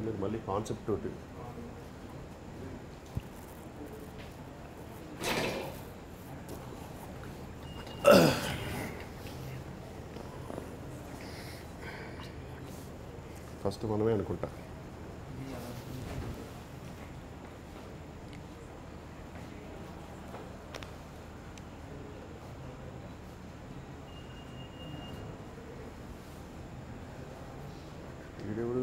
మీరు మళ్ళీ కాన్సెప్ట్ తోటి ఫస్ట్ మనమే అనుకుంటా వీడెవడు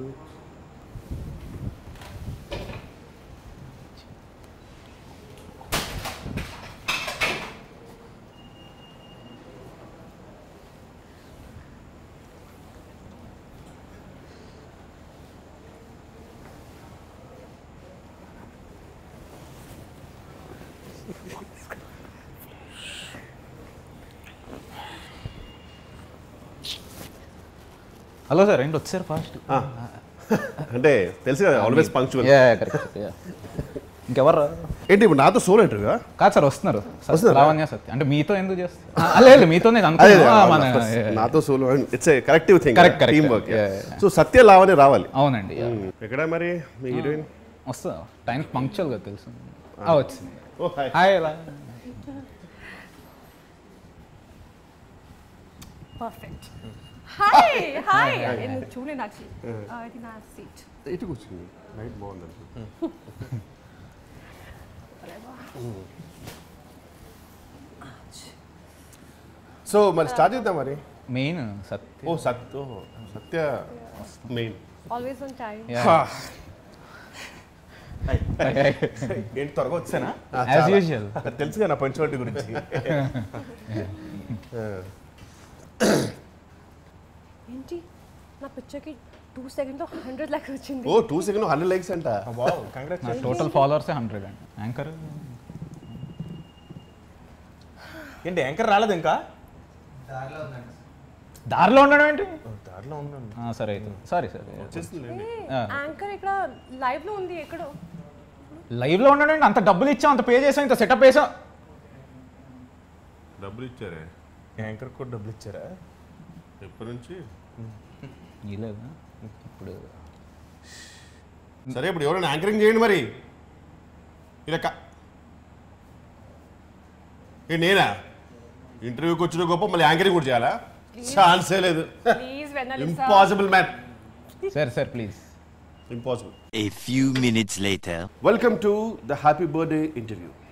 హలో సార్ ఏంటి వచ్చారు ఫాస్ట్ ఆ. అంటే తెలుసు కదా ఆల్వేస్ పంక్చువల్ కరెక్ట్ ఇంకెవరు ఏంటి ఇప్పుడు నాతో సోల్ ఇంటర్వ్యూ కాదు సార్ వస్తున్నారు సత్య- వస్తున్నారా? లావణ్య సత్య అంటే మీతో ఎందుకు చేస్తారు ఆ, లేదు మీతోనే అదే అనుకున్నా ఆ, మన నాతో solo it's a corrective thing Correct, correct. Team work Yeah, yeah. So Satya Lavani రావాలి అవునండి ఎక్కడ మరి మీ హీరోయిన్ వస్తా టైం పంక్చువల్గా తెలుసు ఆ, వచ్చింది ఓ హాయ్ హాయ్ ఎలా పర్ఫెక్ట్ హాయ్ హాయ్ నేను చూడలేదు యాక్చువల్లీ ఇది నా సీట్ ఇటు కూర్చుంది నైట్ బాగుంది సో మరి స్టార్ట్ చేద్దాం మరి మెయిన్ సత్య ఓ సత్య ఓ Satya main always on time Yeah. ఏంటి త్వరగా వచ్చానా As usual. తెలుసుగా నా పంచువాటి గురించి ఏంటి నా పిక్చర్కి టూ సెకండ్లో హండ్రెడ్ ల్యాక్ వచ్చింది ఓ టూ సెకండ్ హండ్రెడ్ లైక్స్ అంట వావ్ కంగ్రాట్స్ నా టోటల్ ఫాలోవర్స్ హండ్రెడ్ అండి యాంకర్ ఏంటి యాంకర్ రాలేదు ఇంకా దారిలో ఉండడం ఏంటి దారిలో ఉన్నాను ఆ, సరే అయితే సారీ సార్ వచ్చేసింది యాంకర్ ఇక్కడ లైవ్ లో ఉంది ఎక్కడో లైవ్లో ఉండడం ఏంటి అంత డబ్బులు ఇచ్చాం అంత పే చేసాం ఇంత సెటప్ వేసాం డబ్బులు ఇచ్చారే యాంకర్ కూడా డబ్బులు ఇచ్చారా ఎప్పటి నుంచి ఇలాగా ఇప్పుడు సరే ఇప్పుడు ఎవరైనా యాంకరింగ్ చేయండి మరి ఇలా క- ఏ నేనా ఇంటర్వ్యూకి వచ్చిన గొప్ప మళ్ళీ యాంకరింగ్ కూడా చేయాలా ఛాన్సే లేదు please Vennela impossible man sir sir please impossible A few minutes later. Welcome to the happy birthday interview